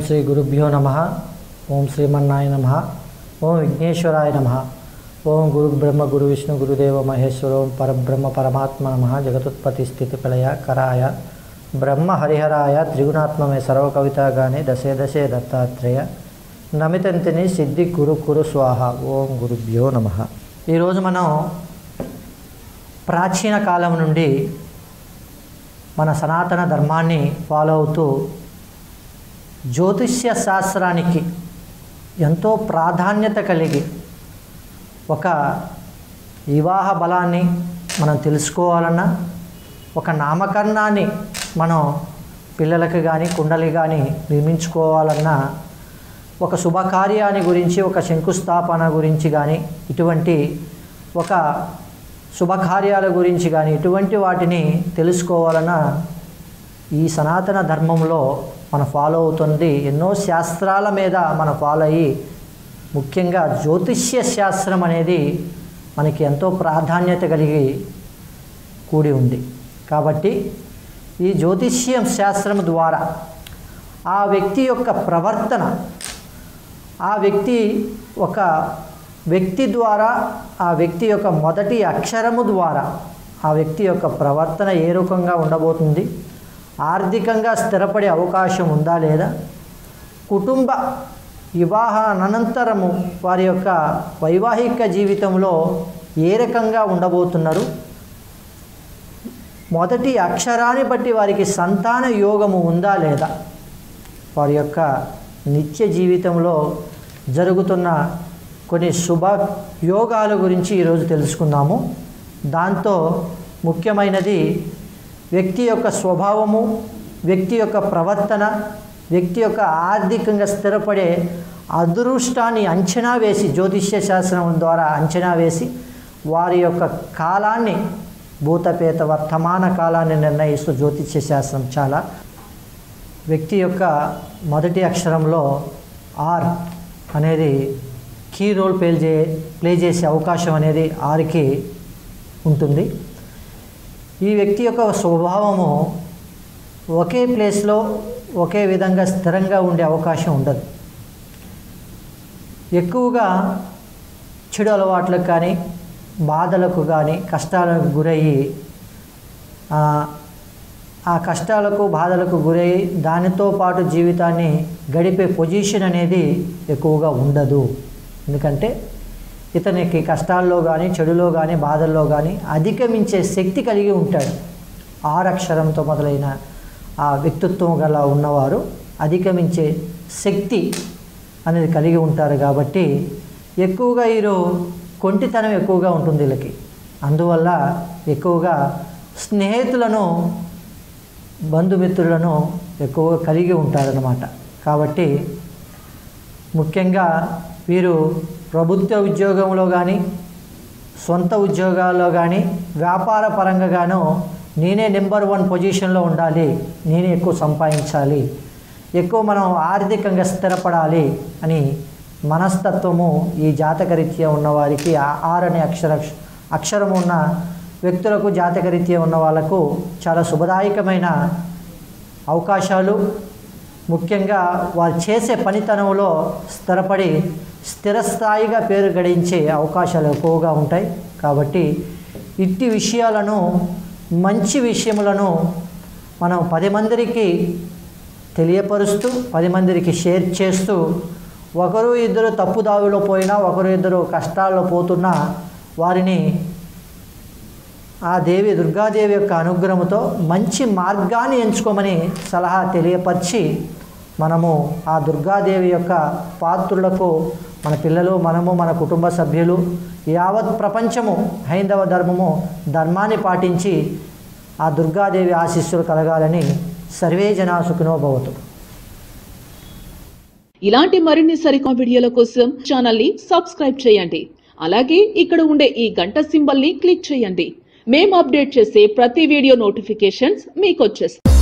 శ్రీ గురుభ్యో నమ ఓం శ్రీమన్నాయ నమ ఓం విఘ్నేశ్వరాయ నమ ఓం గురు బ్రహ్మ గురు విష్ణు గురుదేవ మహేశ్వర ఓం పరబ్రహ్మ పరమాత్మ నమ జగతుత్పత్తి స్థితి ప్రళయ కరాయ బ్రహ్మ హరిహరాయ త్రిగుణాత్మమే సర్వకవితాగానే దశే దశే దత్తాత్రేయ నమితంతిని సిద్ధి గురు కురు స్వాహ ఓం గురుభ్యో నమ ఈరోజు మనం ప్రాచీన కాలం నుండి మన సనాతన ధర్మాన్ని ఫాలో అవుతూ జ్యోతిష్య శాస్త్రానికి ఎంతో ప్రాధాన్యత కలిగి ఒక వివాహ బలాన్ని మనం తెలుసుకోవాలన్నా ఒక నామకరణాన్ని మనం పిల్లలకు కానీ కుండలి కానీ నిర్మించుకోవాలన్నా ఒక శుభకార్యాన్ని గురించి ఒక శంకుస్థాపన గురించి కానీ ఇటువంటి ఒక శుభకార్యాల గురించి కానీ ఇటువంటి వాటిని తెలుసుకోవాలన్నా ఈ సనాతన ధర్మంలో మనం ఫాలో అవుతుంది ఎన్నో శాస్త్రాల మీద మనం ఫాలో అయ్యి ముఖ్యంగా జ్యోతిష్య శాస్త్రం అనేది మనకి ఎంతో ప్రాధాన్యత కలిగి కూడి ఉంది కాబట్టి ఈ జ్యోతిష్య శాస్త్రం ద్వారా ఆ వ్యక్తి యొక్క ప్రవర్తన ఆ వ్యక్తి ఒక వ్యక్తి ద్వారా ఆ వ్యక్తి యొక్క మొదటి అక్షరము ద్వారా ఆ వ్యక్తి యొక్క ప్రవర్తన ఏ రకంగా ఉండబోతుంది ఆర్థికంగా స్థిరపడే అవకాశం ఉందా లేదా కుటుంబ వివాహ అనంతరము వారి యొక్క వైవాహిక జీవితంలో ఏ రకంగా ఉండబోతున్నారు మొదటి అక్షరాన్ని బట్టి వారికి సంతాన యోగము ఉందా లేదా వారి యొక్క నిత్య జీవితంలో జరుగుతున్న కొన్ని శుభ యోగాల గురించి ఈరోజు తెలుసుకుందాము దాంతో ముఖ్యమైనది వ్యక్తి యొక్క స్వభావము వ్యక్తి యొక్క ప్రవర్తన వ్యక్తి యొక్క ఆర్థికంగా స్థిరపడే అదృష్టాన్ని అంచనా వేసి జ్యోతిష్య శాస్త్రం ద్వారా అంచనా వేసి వారి యొక్క కాలాన్ని భూతపేత వర్తమాన కాలాన్ని నిర్ణయిస్తూ జ్యోతిష్య శాస్త్రం చాలా వ్యక్తి యొక్క మొదటి అక్షరంలో ఆర్ అనేది కీ రోల్ ప్లే చే ప్లే చేసే అవకాశం అనేది ఆర్కి ఉంటుంది ఈ వ్యక్తి యొక్క స్వభావము ఒకే ప్లేస్లో ఒకే విధంగా స్థిరంగా ఉండే అవకాశం ఉండదు ఎక్కువగా చెడు అలవాట్లకు కానీ బాధలకు కానీ కష్టాలకు గురయ్యి ఆ కష్టాలకు బాధలకు గురయ్యి దానితో పాటు జీవితాన్ని గడిపే పొజిషన్ అనేది ఎక్కువగా ఉండదు ఎందుకంటే ఇతనికి కష్టాల్లో కానీ చెడులో కానీ బాధల్లో కానీ అధిగమించే శక్తి కలిగి ఉంటాడు ఆరక్షరంతో మొదలైన ఆ వ్యక్తిత్వం గల ఉన్నవారు అధిగమించే శక్తి అనేది కలిగి ఉంటారు కాబట్టి ఎక్కువగా వీరు కొంటితనం ఎక్కువగా ఉంటుంది వీళ్ళకి అందువల్ల ఎక్కువగా స్నేహితులను బంధుమిత్రులను ఎక్కువగా కలిగి ఉంటారన్నమాట కాబట్టి ముఖ్యంగా వీరు ప్రభుత్వ ఉద్యోగంలో కానీ సొంత ఉద్యోగాల్లో కానీ వ్యాపార పరంగా గాను నేనే నెంబర్ వన్ పొజిషన్లో ఉండాలి నేనే ఎక్కువ సంపాదించాలి ఎక్కువ మనం ఆర్థికంగా స్థిరపడాలి అని మనస్తత్వము ఈ జాతకరీత్యా ఉన్నవారికి ఆర్ అనే అక్షర అక్షరం ఉన్న వ్యక్తులకు జాతకరీత్యా ఉన్న వాళ్ళకు చాలా శుభదాయకమైన అవకాశాలు ముఖ్యంగా వారు చేసే పనితనంలో స్థిరపడి స్థిరస్థాయిగా పేరు గడించే అవకాశాలు ఎక్కువగా ఉంటాయి కాబట్టి ఇట్టి విషయాలను మంచి విషయములను మనం పది మందికి తెలియపరుస్తూ పది మందికి షేర్ చేస్తూ ఒకరు ఇద్దరు తప్పుదావిలో పోయినా ఒకరు ఇద్దరు కష్టాల్లో పోతున్నా వారిని ఆ దేవి దుర్గాదేవి యొక్క అనుగ్రహంతో మంచి మార్గాన్ని ఎంచుకోమని సలహా తెలియపరిచి మనము ఆ దుర్గాదేవి యొక్క పాత్రులకు మన పిల్లలు మనము మన కుటుంబ సభ్యులు యావత్ ప్రపంచము హైందవ ధర్మము ధర్మాన్ని పాటించి ఆ దుర్గాదేవి ఆశీస్సులు కలగాలని సర్వే జనా సుఖినో భవతు ఇలాంటి మరిన్ని సరికొత్త వీడియోల కోసం ఛానల్ ని సబ్స్క్రైబ్ చేయండి అలాగే ఇక్కడ ఉండే ఈ గంట సింబల్ ని క్లిక్ చేయండి మేము అప్డేట్ చేసే ప్రతి వీడియో నోటిఫికేషన్స్ మీకు వచ్చేస్తాయి